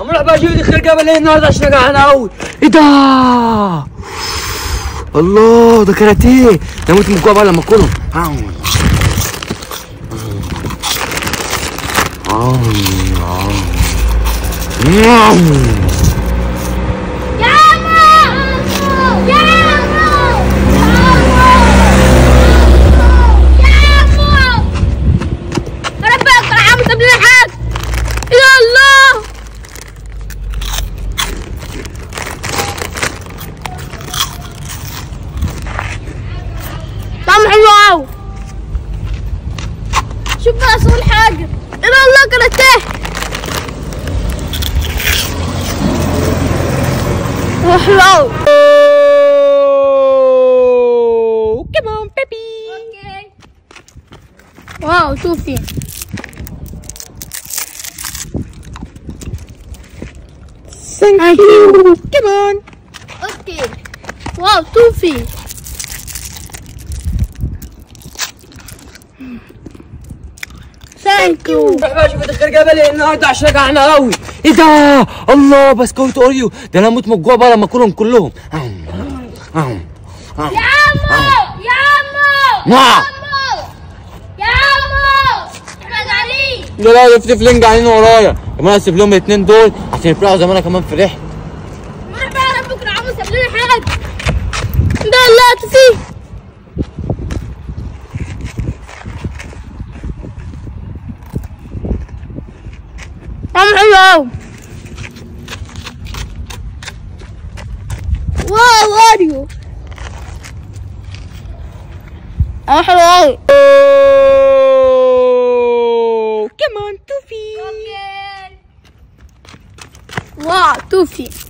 اما اروح بقى اجيب لي خير جبل ايه النهارده عشان اجعان قوي ايه ده الله ده كاراتيه ده موت من الجوع بقى لما اكلهم يا عمو يا عمو يا عمو ربك يا عمو سيب لنا حاجه يا الله طعم حلو قوي شوف بقى صور حاجه يا الله كرتاه حلو قوي كمان بيبي اوكي واو شوفي ثانك يو كمان اوكي واو توفي ثانك يو روح بقى اشوف خير جبل ايه النهارده عشان اجعان قوي ايه ده الله بسكويت اوريو ده انا اموت من الجوع بقى لما اكلهم كلهم يا عمو يا عمو نعم. عمو يا عمو احمد علي يا لا ده في طفلين جعانين ورايا كمان اسيب لهم الاثنين دول عشان يفرحوا زي ما انا كمان فرحت نروح بقى ربك يا عمو ساب لنا حاجه ده الله توفي طعم حلو قوي واو اوريو اه حلو قوي كمان توفي واو توفي